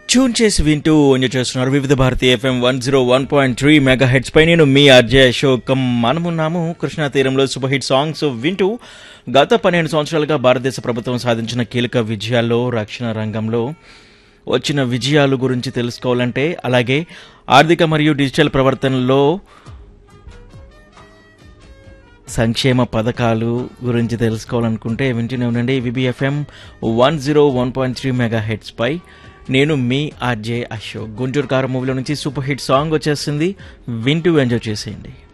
tune చేసి వింటూ enjoy చేస్తున్నారు Vividh Bharati FM one zero one point three megahertz పై నేను మీ అజయ్ అశోక్ మనమున్నాము కృష్ణా తీరంలో సూపర్ హిట్ సాంగ్స్ వింటూ గత పన్నెండు సంవత్సరాలుగా భారతదేశ ప్రభుత్వం సాధించిన కీలక విజయాల్లో రక్షణ రంగంలో వచ్చిన విజయాల గురించి తెలుసుకోవాలంటే అలాగే ఆర్థిక మరియు డిజిటల్ ప్రవర్తనలో సంక్షేమ పథకాలు గురించి తెలుసుకోవాలనుకుంటే వింటూనే ఉండండి V B F M one zero one point three megahertz పై నేను మీ ఆర్జే అశోక్ గుంటూరు కారు మూవీలో నుంచి సూపర్ హిట్ సాంగ్ వచ్చేసింది వింటూ ఎంజాయ్ చేసేయండి